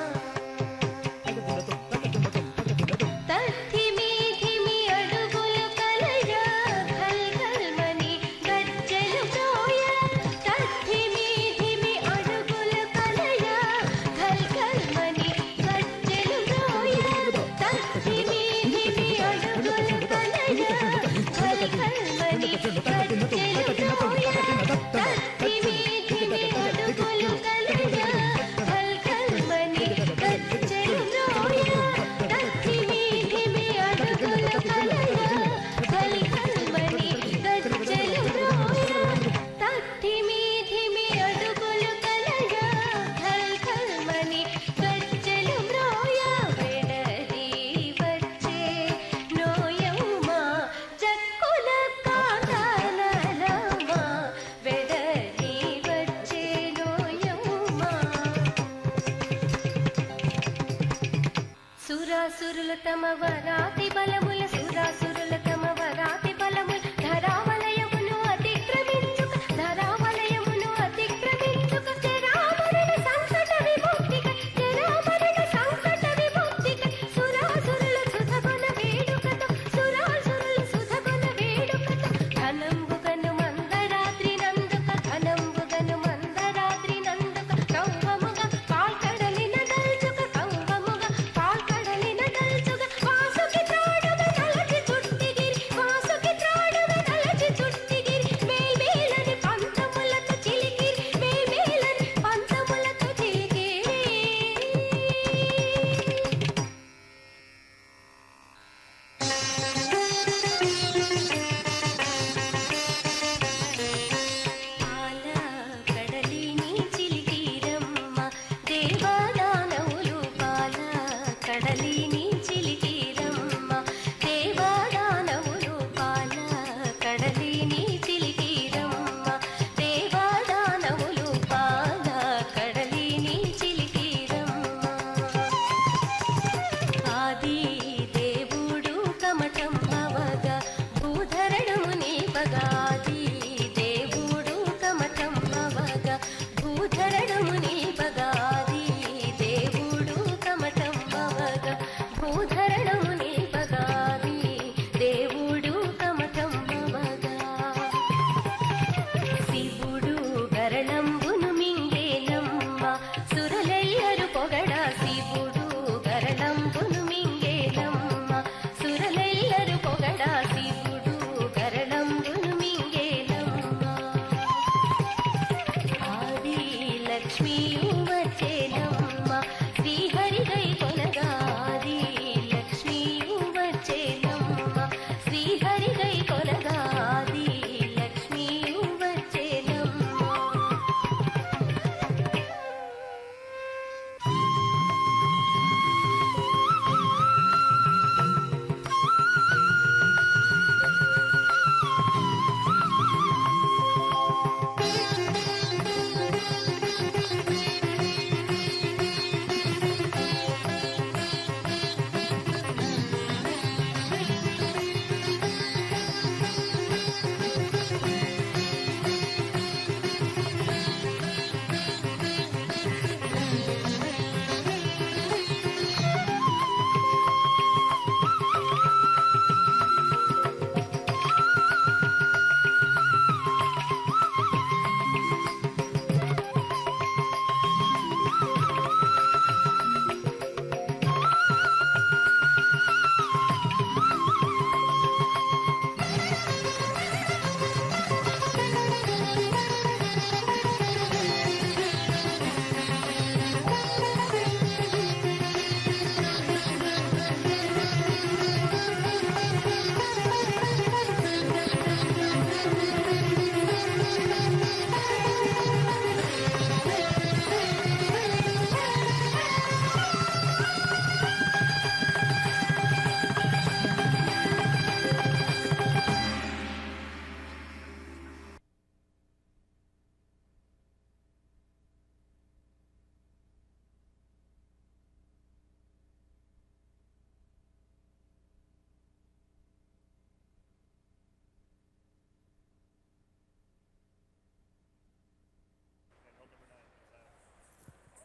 తత్తిమి ధిమి అడుగులు కలయ కల్కల్మని గజ్జలు ప్రోయ తత్తిమి ధిమి అడుగులు కలయ కల్కల్మని గజ్జలు ప్రోయ తత్తిమి ధిమి అడుగులు కలయ కల్కల్మని గజ్జలు ప్రోయ తత్తిమి ధిమి అడుగులు కలయ కల్కల్మని గజ్జలు ప్రోయ తత్తిమి ధిమి అడుగులు కలయ కల్కల్మని గజ్జలు ప్రోయ తత్తిమి ధిమి అడుగులు కలయ కల్కల్మని గజ్జలు ప్రోయ వెడలి వచ్చే నోయమ్మ జక్కుల కాంతలరమ వెడలి వచ్చే నోయమ్మ సురాసురుల తమ వరాతి బలముల సురాసురుల తమ వరాతి బలముల ధరావలయమును అతిక్రమించుక ధరావలయమును అతిక్రమించుక జరామరణ సంకట విముక్తిక జరామరణ సంకట విముక్తిక సురాసురుల సుధగుణ వేడుకతో సురాసురుల సుధగుణ వేడుకతో ధనంబుగను మందరాత్రి నందుక ధనంబుగను మందరాత్రి నందుక కౌవముగ పాల్కడలిన దల్చుక కౌవముగ పాల్కడలిన దల్చుక వాసుకి త్రాడుగ నలకి చుట్ట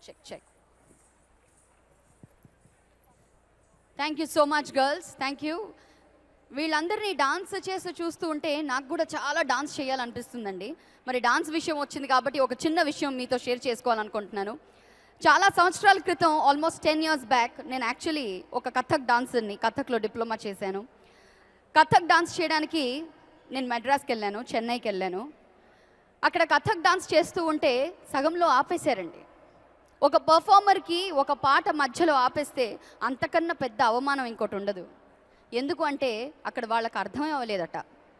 check check thank you so much girls thank you వీళ్ళందరినీ డాన్స్ చేస్తూ చూస్తూ ఉంటే నాకు కూడా చాలా డాన్స్ చేయాలనిపిస్తుందండి మరి డాన్స్ విషయం వచ్చింది కాబట్టి ఒక చిన్న విషయం మీతో షేర్ చేసుకోవాలనుకుంటున్నాను చాలా సంవత్సరాల క్రితం ఆల్మోస్ట్ టెన్ ఇయర్స్ బ్యాక్ నేను యాక్చువల్లీ ఒక కథక్ డాన్సర్ని కథక్లో డిప్లొమా చేశాను కథక్ డాన్స్ చేయడానికి నేను మెడ్రాస్కి వెళ్ళాను చెన్నైకి వెళ్ళాను అక్కడ కథక్ డాన్స్ చేస్తూ ఉంటే సగంలో ఆపేశారండి ఒక పర్ఫార్మర్కి ఒక పాట మధ్యలో ఆపేస్తే అంతకన్నా పెద్ద అవమానం ఇంకోటి ఉండదు ఎందుకు అంటే అక్కడ వాళ్ళకి అర్థమే అవ్వలేదట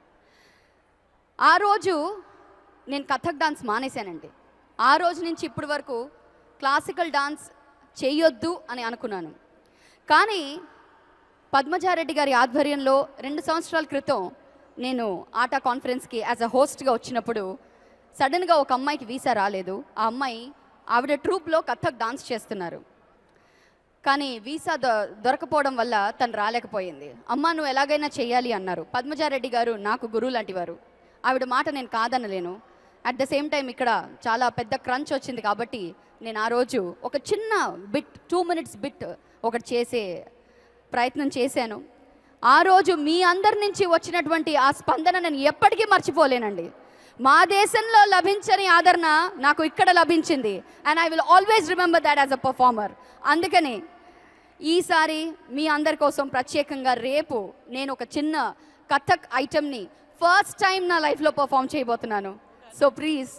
ఆ రోజు నేను కథక్ డాన్స్ మానేశానండి ఆ రోజు నుంచి ఇప్పటి వరకు క్లాసికల్ డాన్స్ చేయొద్దు అని అనుకున్నాను కానీ పద్మజారెడ్డి గారి ఆధ్వర్యంలో రెండు సంవత్సరాల క్రితం నేను ఆట కాన్ఫరెన్స్కి యాజ్ అ హోస్ట్గా వచ్చినప్పుడు సడన్గా ఒక అమ్మాయికి వీసా రాలేదు ఆ అమ్మాయి ఆవిడ ట్రూప్లో కథక్ డాన్స్ చేస్తున్నారు కానీ వీసా దొ దొరకపోవడం వల్ల తను రాలేకపోయింది అమ్మ నువ్వు ఎలాగైనా చేయాలి అన్నారు పద్మజారెడ్డి గారు నాకు గురువు లాంటి వారు ఆవిడ మాట నేను కాదనలేను అట్ ద సేమ్ టైం ఇక్కడ చాలా పెద్ద క్రంచ్ వచ్చింది కాబట్టి నేను ఆ రోజు ఒక చిన్న బిట్ టూ మినిట్స్ బిట్ ఒకటి చేసే ప్రయత్నం చేశాను ఆ రోజు మీ అందరి నుంచి వచ్చినటువంటి ఆ స్పందన నేను ఎప్పటికీ మర్చిపోలేనండి మా దేశంలో లభించని ఆదరణ నాకు ఇక్కడ లభించింది and I will always remember that as a performer అందుకని ఈసారి మీ అందరి కోసం ప్రత్యేకంగా రేపు నేను ఒక చిన్న కథక్ ఐటమ్ని ఫస్ట్ టైం నా లైఫ్లో పర్ఫామ్ చేయబోతున్నాను సో ప్లీజ్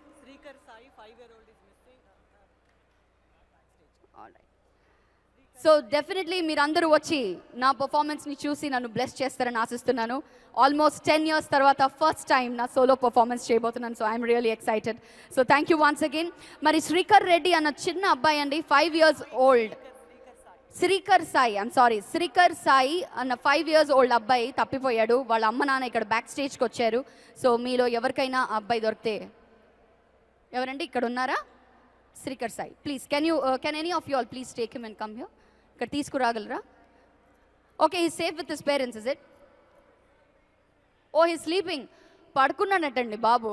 సో డెఫినెట్లీ మీరందరూ వచ్చి నా పర్ఫార్మెన్స్ని చూసి నన్ను బ్లెస్ చేస్తారని ఆశిస్తున్నాను ఆల్మోస్ట్ టెన్ ఇయర్స్ తర్వాత ఫస్ట్ టైం నా సోలో పర్ఫార్మెన్స్ చేయబోతున్నాను so I'm really excited so thank you once again మరి శ్రీకర్ రెడ్డి అన్న చిన్న అబ్బాయి అండి five years old Srikar Sai I'm sorry Srikar Sai అన్న ఫైవ్ ఇయర్స్ ఓల్డ్ అబ్బాయి తప్పిపోయాడు వాళ్ళ అమ్మ నాన్న ఇక్కడ బ్యాక్ స్టేజ్కి వచ్చారు సో మీలో ఎవరికైనా ఆ అబ్బాయి దొరికితే ఎవరండి ఇక్కడ ఉన్నారా Srikar Sai please can you can any of you all please take him and come here ఇక్కడ తీసుకురాగలరా okay he safe with his parents is it oh he sleeping పడుకున్నాడటండి బాబు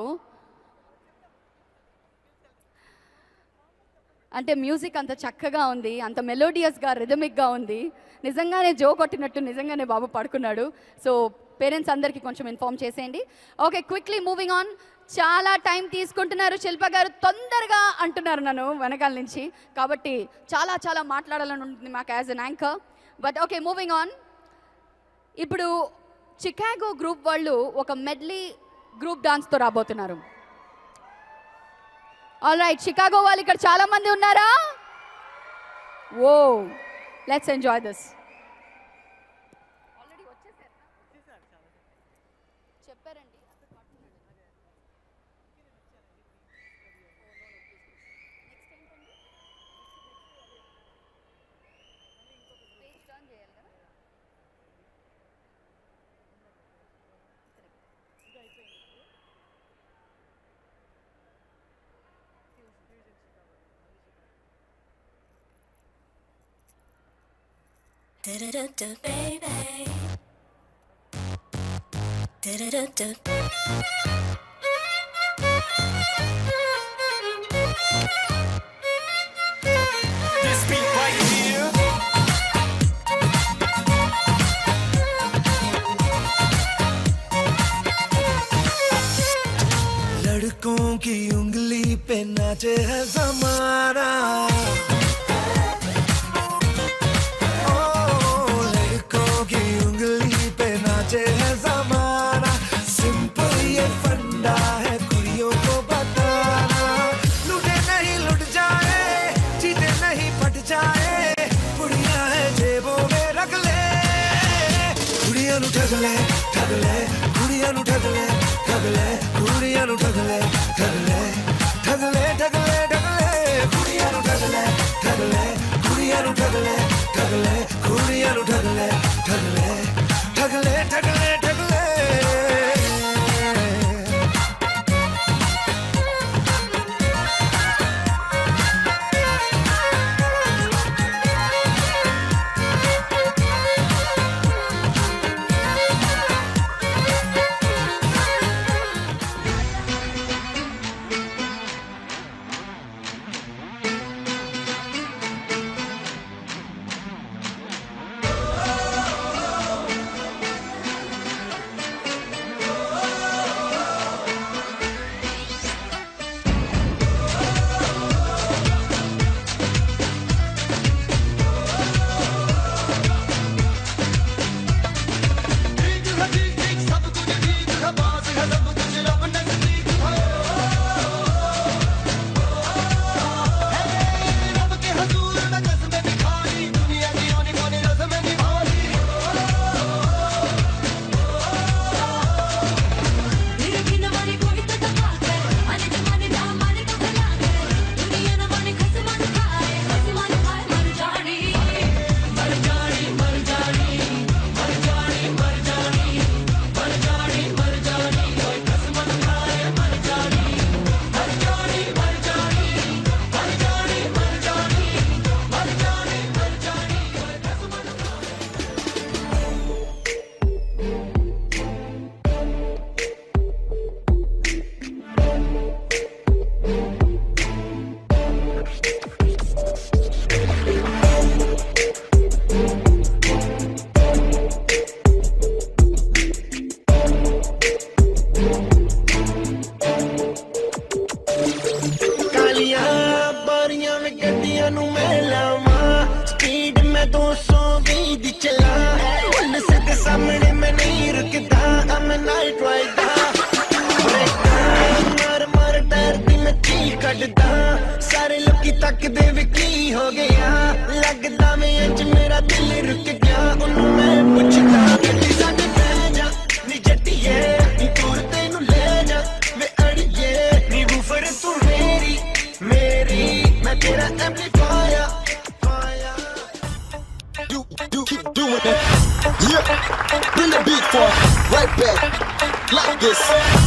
అంటే మ్యూజిక్ అంత చక్కగా ఉంది అంత మెలోడియస్గా రిథమిక్గా ఉంది నిజంగానే జో కొట్టినట్టు నిజంగానే బాబు పడుకున్నాడు సో పేరెంట్స్ అందరికీ కొంచెం ఇన్ఫామ్ చేసేయండి ఓకే క్విక్లీ మూవింగ్ ఆన్ చాలా టైం తీసుకుంటున్నారు శిల్ప గారు తొందరగా అంటున్నారు నన్ను వెనకాల నుంచి కాబట్టి చాలా చాలా మాట్లాడాలని ఉంటుంది మాకు as an anchor but okay moving on ఇప్పుడు చికాగో గ్రూప్ వాళ్ళు ఒక మెడ్లీ గ్రూప్ డాన్స్తో రాబోతున్నారు ఆల్ రైట్ షికాగో వాళ్ళు ఇక్కడ చాలా మంది ఉన్నారా ఓ లెట్స్ ఎంజాయ్ దిస్ చెప్పారండి Do-do-do-do, baby. Do-do-do-do. This beat right here. लड़कों की उंगली पे नाचे है जमाना ओ, लड़कों की उंगली पे नाचे है जमाना सिंपल ये फंडा है कुड़ियों को बताना लुटे नहीं लुट जाए जीते नहीं पट जाए कुड़ियां है जेबों में रख ले कुड़ियां नु ठग ले ठग ले कुड़ियां नु ठग ले ठग ले कुड़ियां नु ठग ले ठग ले ठग ले ठग ले ठग ले कुड़ियां नु ठग ले ठग ले कुड़ियां नु ठग ले ठग ले कुड़ियां नु ठग ले ठग ले ठग ले ठग ले ठग ले मैं दो सौ भी दी चला पुलिस के सामने मैं नहीं रुकता I'm a night rider ਮਰ ਮਰ ਡਰਦੀ ਮੈਂ ਚੀਲ ਕੱਢਦਾ ਸਾਰੇ ਲੋਕੀ ਤੱਕਦੇ ਵੀ ਕੀ ਹੋ ਗਿਆ ਲੱਗਦਾ ਮੈਂ ਅੱਜ ਮੇਰਾ ਦਿਲ ਰੁਕ ਗਿਆ ਉਹਨੂੰ ਮੈਂ ਪੁੱਛਦਾ ਕਿ ਸਾਡੇ ਬਹਿ ਜਾ ਨੀ ਜੱਟੀਏ ਨੀ ਤੂਰ ਤੈਨੂੰ ਲੈ ਜਾ ਵੇ ਅੜੀਏ ਨੀ ਬੂਫਰ ਤੂੰ ਮੇਰੀ ਮੇਰੀ ਮੈਂ ਤੇਰਾ amplifier Do, do, keep doing it. Yeah, bring the beat for right back like this.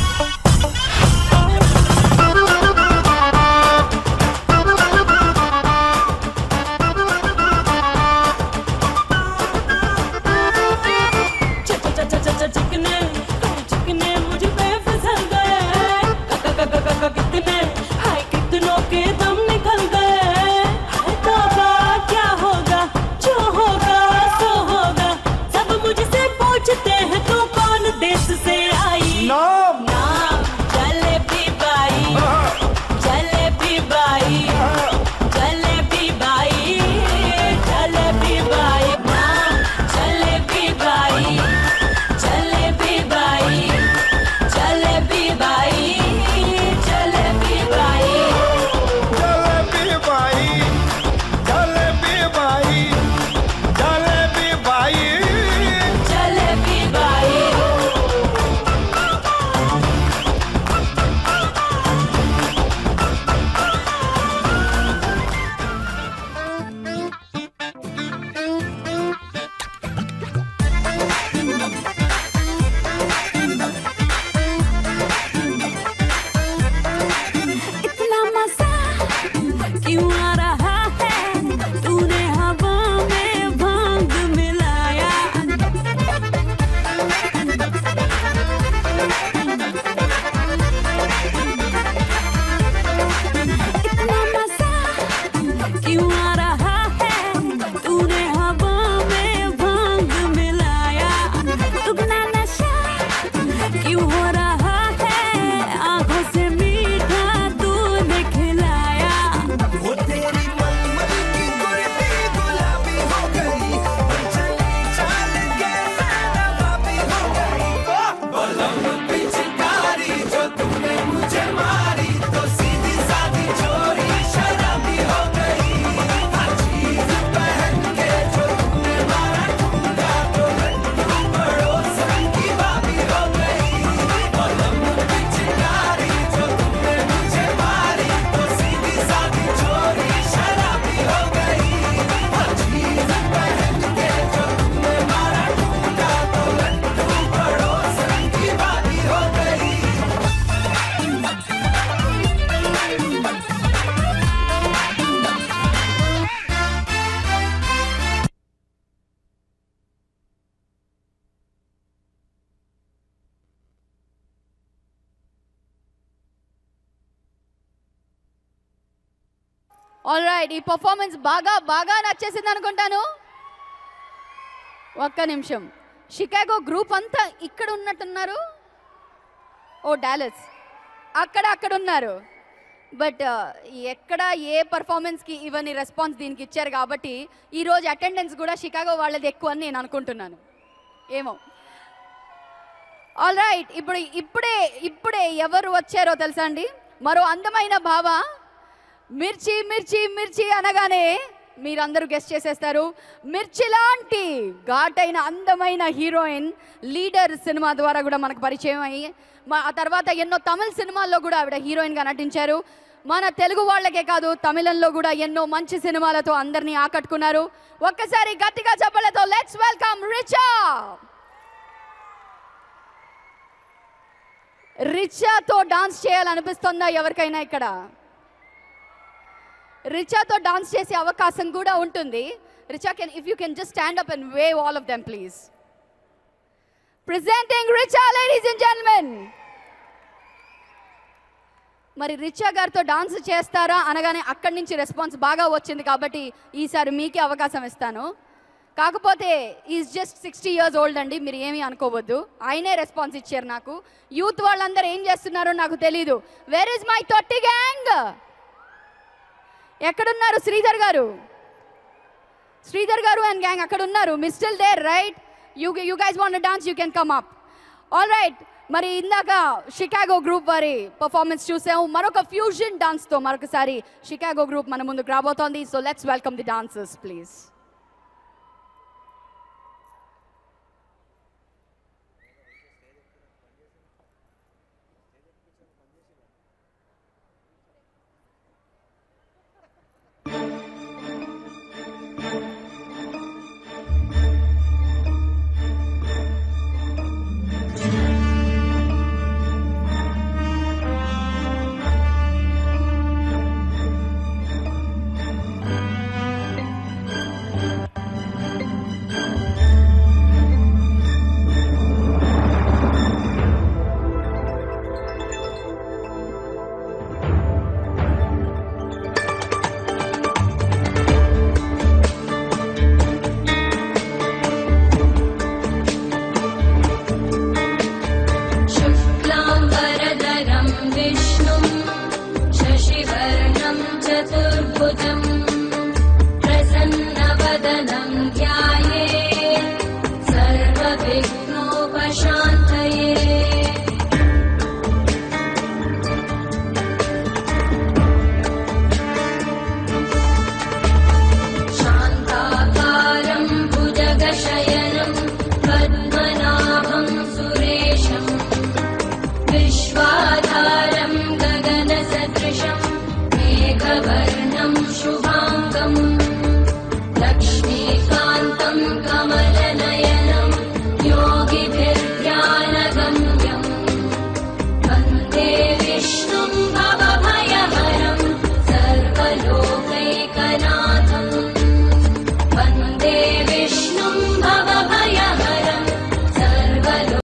चिकने चिकने मुझ पे फिसल गए कितने हाय कितनों के दम निकल गए हाय तौबा क्या होगा जो होगा सो होगा सब मुझसे पूछते हैं तू कौन देश से आई नाम नाम जलेबी बाई जलेबी बाई जलेबी बाई जलेबी बाई नाम जलेबी बाई जलेबी बाई जलेबी बाई जलेबी बाई जलेबी बाई जलेबी बाई जलेबी बाई जलेबी बाई इतना मजा क्यों आ रहा है तूने हवा में भांग मिलाया इतना मजा क्यों आ रहा है तूने हवा में भांग मिलाया दुगना नशा क्यों हो रहा है आंखों से मीठा तूने खिलाया वो तेरी मलमल की गुर्दी गुलाबी हो गई चली चाल के नवाबी हो गई बलम पिचकारी जो तूने मुझे मारी तो सीधी सादी चोरी शराबी हो गई हर चीज पहन के जो तूने मारा ठुमका तो लड्डू पड़ोसन की भाभी हो गई बलम पिचकारी जो तूने मुझे मारी तो सीधी सादी चोरी शराबी हो गई हर चीज पहन के जो तूने मारा ठुमका तो लड्डू पड़ोसन की भाभी हो गई ఆల్ రైట్ ఈ పర్ఫార్మెన్స్ బాగా బాగా నచ్చేసింది అనుకుంటాను ఒక్క నిమిషం షికాగో గ్రూప్ అంతా ఇక్కడ ఉన్నట్టున్నారు ఓ డాలస్ అక్కడ అక్కడ ఉన్నారు బట్ ఎక్కడ ఏ పర్ఫార్మెన్స్కి ఇవన్నీ రెస్పాన్స్ దీనికి ఇచ్చారు కాబట్టి ఈరోజు అటెండెన్స్ కూడా షికాగో వాళ్ళది ఎక్కువ అని నేను అనుకుంటున్నాను ఏమో ఆల్ రైట్ ఇప్పుడు ఇప్పుడే ఇప్పుడే ఎవరు వచ్చారో తెలుసా అండి మరో అందమైన భావ మిర్చి మిర్చి మిర్చి అనగానే మీరందరూ గెస్ట్ చేసేస్తారు మిర్చి లాంటి ఘాటైన అందమైన హీరోయిన్ లీడర్ సినిమా ద్వారా కూడా మనకు పరిచయం అయ్యి మా ఆ తర్వాత ఎన్నో తమిళ సినిమాల్లో కూడా ఆవిడ హీరోయిన్గా నటించారు మన తెలుగు వాళ్ళకే కాదు తమిళంలో కూడా ఎన్నో మంచి సినిమాలతో అందరినీ ఆకట్టుకున్నారు ఒక్కసారి గట్టిగా చెప్పలతో లెట్స్ వెల్కమ్ రిచా రిచాతో డాన్స్ చేయాలనిపిస్తుందా ఎవరికైనా ఇక్కడ రిచాతో డాన్స్ చేసే అవకాశం కూడా ఉంటుంది Richa can if you can just stand up and wave all of them please presenting Richa ladies and gentlemen మరి రిచా గారితో డాన్స్ చేస్తారా అనగానే అక్కడి నుంచి రెస్పాన్స్ బాగా వచ్చింది కాబట్టి ఈసారి మీకే అవకాశం ఇస్తాను కాకపోతే is just sixty years old అండి మీరు ఏమీ అనుకోవద్దు ఆయనే రెస్పాన్స్ ఇచ్చారు నాకు యూత్ వాళ్ళందరూ ఏం చేస్తున్నారో నాకు తెలీదు వేర్ ఇస్ మై తొట్టి గ్యాంగ్ ఎక్కడున్నారు శ్రీధర్ గారు శ్రీధర్ గారు అండ్ గ్యాంగ్ అక్కడ ఉన్నారు మీ still there right you you guys want dance you can come up all right మరి ఇందాక షికాగో గ్రూప్ వారి పర్ఫార్మెన్స్ చూసాము మరొక ఫ్యూజన్ డాన్స్తో మరొకసారి షికాగో గ్రూప్ మన ముందుకు రాబోతోంది so let's welcome the dancers please